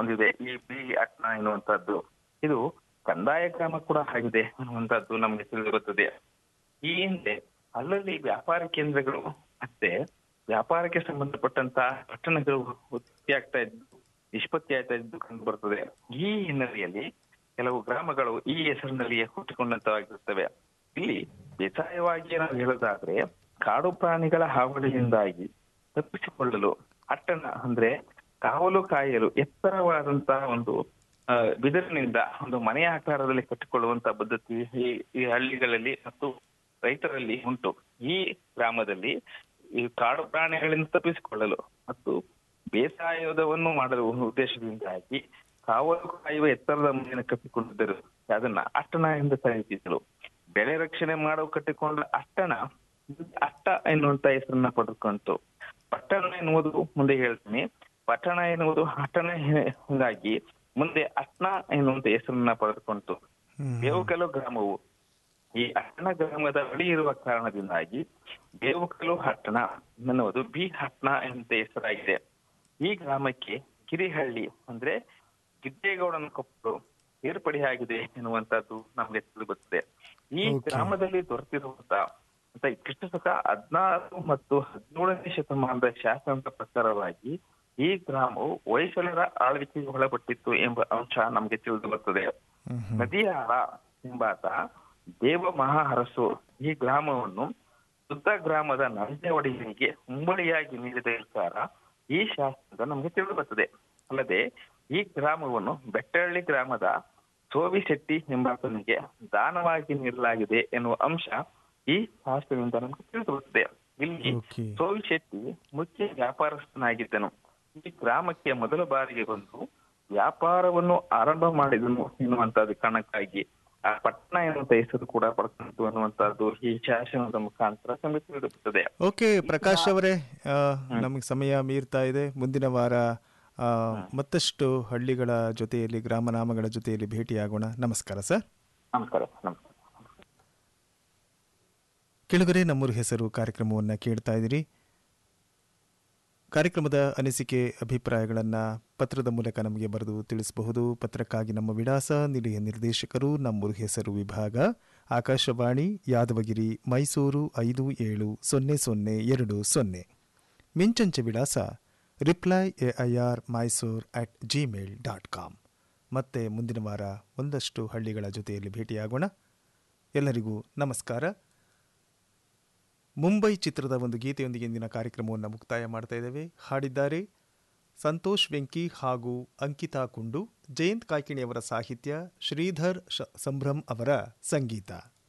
ಹೊಂದಿದೆ ಈ ಬಿ ಅಟ್ನ ಎನ್ನುವಂತದ್ದು ಇದು ಕಂದಾಯ ಗ್ರಾಮ ಕೂಡ ಆಗಿದೆ ಅನ್ನುವಂಥದ್ದು ನಮಗೆ ತಿಳಿದಿರುತ್ತದೆ ಈ ಹಿಂದೆ ಅಲ್ಲಲ್ಲಿ ವ್ಯಾಪಾರ ಕೇಂದ್ರಗಳು ಮತ್ತೆ ವ್ಯಾಪಾರಕ್ಕೆ ಸಂಬಂಧಪಟ್ಟಂತ ಪಟ್ಟಣಗಳು ಉತ್ಪತ್ತಿ ಆಗ್ತಾ ಇದ್ದು ನಿಷ್ಪತ್ತಿ ಆಗ್ತಾ ಇದ್ದು ಕಂಡು ಬರ್ತದೆ ಈ ಹಿನ್ನೆಲೆಯಲ್ಲಿ ಕೆಲವು ಗ್ರಾಮಗಳು ಈ ಹೆಸರಿನಲ್ಲಿಯೇ ಹುಟ್ಟಿಕೊಂಡಂತವಾಗಿರುತ್ತವೆ ಇಲ್ಲಿ ಬೇಸಾಯವಾಗಿ ನಾವು ಹೇಳೋದಾದ್ರೆ ಕಾಡು ಪ್ರಾಣಿಗಳ ಹಾವಳಿಯಿಂದಾಗಿ ತಪ್ಪಿಸಿಕೊಳ್ಳಲು ಅಟ್ಟಣ ಅಂದ್ರೆ ಕಾವಲು ಕಾಯಲು ಎತ್ತರವಾದಂತಹ ಒಂದು ಆ, ಬಿದಿರಿನಿಂದ ಒಂದು ಮನೆಯ ಆಕಾರದಲ್ಲಿ ಕಟ್ಟಿಕೊಳ್ಳುವಂತ ಪದ್ಧತಿ ಈ ಈ ಹಳ್ಳಿಗಳಲ್ಲಿ ಮತ್ತು ರೈತರಲ್ಲಿ ಉಂಟು ಈ ಗ್ರಾಮದಲ್ಲಿ ಈ ಕಾಡು ಪ್ರಾಣಿಗಳಿಂದ ತಪ್ಪಿಸಿಕೊಳ್ಳಲು ಮತ್ತು ಬೇಸಾಯದವನ್ನು ಮಾಡಲು ಉದ್ದೇಶದಿಂದಾಗಿ ಕಾವಲು ಕಾಯುವ ಎತ್ತರದ ಮನೆಯನ್ನು ಕಟ್ಟಿಕೊಂಡಿದ್ದರು ಅದನ್ನ ಅಟ್ಟಣ ಎಂದು ಕರೆಯುತ್ತಿದ್ದರು ಬೆಳೆ ರಕ್ಷಣೆ ಮಾಡಲು ಕಟ್ಟಿಕೊಂಡ ಅಟ್ಟಣ ಅಟ್ಟ ಎನ್ನುವಂತ ಹೆಸರನ್ನ ಪಡೆದುಕೊಂತು ಪಟ್ಟಣ ಎನ್ನುವುದು ಮುಂದೆ ಹೇಳ್ತೀನಿ ಪಟ್ಟಣ ಎನ್ನುವುದು ಅಟ್ಟಣ ಹೀಗಾಗಿ ಮುಂದೆ ಅಟ್ನ ಎನ್ನುವಂತ ಹೆಸರನ್ನ ಪಡೆದುಕೊಂತು ಬೇವುಕಲು ಗ್ರಾಮವು ಈ ಅಟ್ಟಣ ಗ್ರಾಮದ ಬಳಿ ಇರುವ ಕಾರಣದಿಂದಾಗಿ ಬೇವುಕಲು ಹಟ್ಟಣ ಎನ್ನುವುದು ಬಿ ಹಟ್ನ ಎಂತ ಹೆಸರಾಗಿದೆ ಈ ಗ್ರಾಮಕ್ಕೆ ಗಿರಿಹಳ್ಳಿ ಅಂದ್ರೆ ಗಿದ್ದೇಗೌಡನ ಕೊಪ್ಪಳು ಸೇರ್ಪಡೆಯಾಗಿದೆ ಎನ್ನುವಂತದ್ದು ನಮಗೆ ತಿಳಿದು ಬರ್ತದೆ ಈ Okay. ಗ್ರಾಮದಲ್ಲಿ ದೊರೆತಿರುವಂತ ಅಂತ ಕ್ರಿಸ್ತಶಕ ಹದಿನಾರು ಮತ್ತು ಹದಿನೇಳನೇ ಶತಮಾನದ ಶಾಸನದ ಪ್ರಕಾರವಾಗಿ ಈ ಗ್ರಾಮವು ಹೊಯ್ಸಳರ ಆಳ್ವಿಕೆಗೆ ಒಳಪಟ್ಟಿತ್ತು ಎಂಬ ಅಂಶ ನಮಗೆ ತಿಳಿದು ಬರ್ತದೆ ನದಿಯಾಳ ಎಂಬಾತ ದೇವ ಮಹಾಹರಸು ಈ ಗ್ರಾಮವನ್ನು ಶುದ್ಧ ಗ್ರಾಮದ ನಂಜೆ ಒಡೆಯನಿಗೆ ಮುಂಬಳಿಯಾಗಿ ನೀಡಿದ ವಿಚಾರ ಈ ಶಾಸ್ತ್ರದ ನಮಗೆ ತಿಳಿದು ಬರ್ತದೆ ಅಲ್ಲದೆ ಈ ಗ್ರಾಮವನ್ನು ಬೆಟ್ಟಹಳ್ಳಿ ಗ್ರಾಮದ ಸೋವಿಶೆಟ್ಟಿ ಎಂಬಾತನಿಗೆ ದಾನವಾಗಿ ನೀಡಲಾಗಿದೆ ಎನ್ನುವ ಅಂಶ ಈ ಶಾಸ್ತ್ರದಿಂದ ನಮಗೆ ತಿಳಿದು ಬರ್ತದೆ ಇಲ್ಲಿ Okay. ಸೋವಿಶೆಟ್ಟಿ ಮುಖ್ಯ ವ್ಯಾಪಾರಸ್ಥನಾಗಿದ್ದನು ಈ ಗ್ರಾಮಕ್ಕೆ ಮೊದಲ ಬಾರಿಗೆ ಬಂದು ವ್ಯಾಪಾರವನ್ನು ಆರಂಭ ಮಾಡಿದನು ಎನ್ನುವಂತದ್ದು ಕಾರಣಕ್ಕಾಗಿ ಆ ಪಟ್ಟಣ ಎನ್ನುವಂತ ಹೆಸರು ಕೂಡ ಪಡ್ಕೊಂತು ಅನ್ನುವಂತದ್ದು ಈ ಶಾಸನದ ಮುಖಾಂತರ ನಮಗೆ ತಿಳಿದು ಬರ್ತದೆ ಓಕೆ ಪ್ರಕಾಶ್ ಅವರೇ ಆ, ನಮಗೆ ಸಮಯ ಮೀರ್ತಾ ಇದೆ ಮುಂದಿನ ವಾರ ಆ, ಮತ್ತಷ್ಟು ಹಳ್ಳಿಗಳ ಜೊತೆಯಲ್ಲಿ ಗ್ರಾಮನಾಮಗಳ ಜೊತೆಯಲ್ಲಿ ಭೇಟಿಯಾಗೋಣ ನಮಸ್ಕಾರ ಸರ್ ನಮಸ್ಕಾರ ನಮಸ್ಕಾರ ಕೆಳಗರೆ ನಮ್ಮೂರು ಹೆಸರು ಕಾರ್ಯಕ್ರಮವನ್ನು ಕೇಳ್ತಾ ಇದ್ದೀರಿ ಕಾರ್ಯಕ್ರಮದ ಅನಿಸಿಕೆ ಅಭಿಪ್ರಾಯಗಳನ್ನು ಪತ್ರದ ಮೂಲಕ ನಮಗೆ ಬರೆದು ತಿಳಿಸಬಹುದು ಪತ್ರಕ್ಕಾಗಿ ನಮ್ಮ ವಿಳಾಸ ನಿಲಯ ನಿರ್ದೇಶಕರು ನಮ್ಮೂರು ಹೆಸರು ವಿಭಾಗ ಆಕಾಶವಾಣಿ ಯಾದವಗಿರಿ ಮೈಸೂರು ಐದು ಏಳು ಸೊನ್ನೆ ಸೊನ್ನೆ ಎರಡು ಸೊನ್ನೆ ಮಿಂಚಂಚೆ ವಿಳಾಸ reply A I R Mysore at gmail dot com ಮತ್ತೆ ಮುಂದಿನ ವಾರ ಒಂದಷ್ಟು ಹಳ್ಳಿಗಳ ಜೊತೆಯಲ್ಲಿ ಭೇಟಿಯಾಗೋಣ ಎಲ್ಲರಿಗೂ ನಮಸ್ಕಾರ ಮುಂಬೈ ಚಿತ್ರದ ಒಂದು ಗೀತೆಯೊಂದಿಗೆ ಇಂದಿನ ಕಾರ್ಯಕ್ರಮವನ್ನು ಮುಕ್ತಾಯ ಮಾಡ್ತಾ ಇದ್ದೇವೆ ಹಾಡಿದ್ದಾರೆ ಸಂತೋಷ್ ವೆಂಕಿ ಹಾಗೂ ಅಂಕಿತಾ ಕುಂಡು ಜಯಂತ್ ಕಾಯ್ಕಿಣಿಯವರ ಸಾಹಿತ್ಯ ಶ್ರೀಧರ್ ಶ- ಸಂಭ್ರಮ್ ಅವರ ಸಂಗೀತ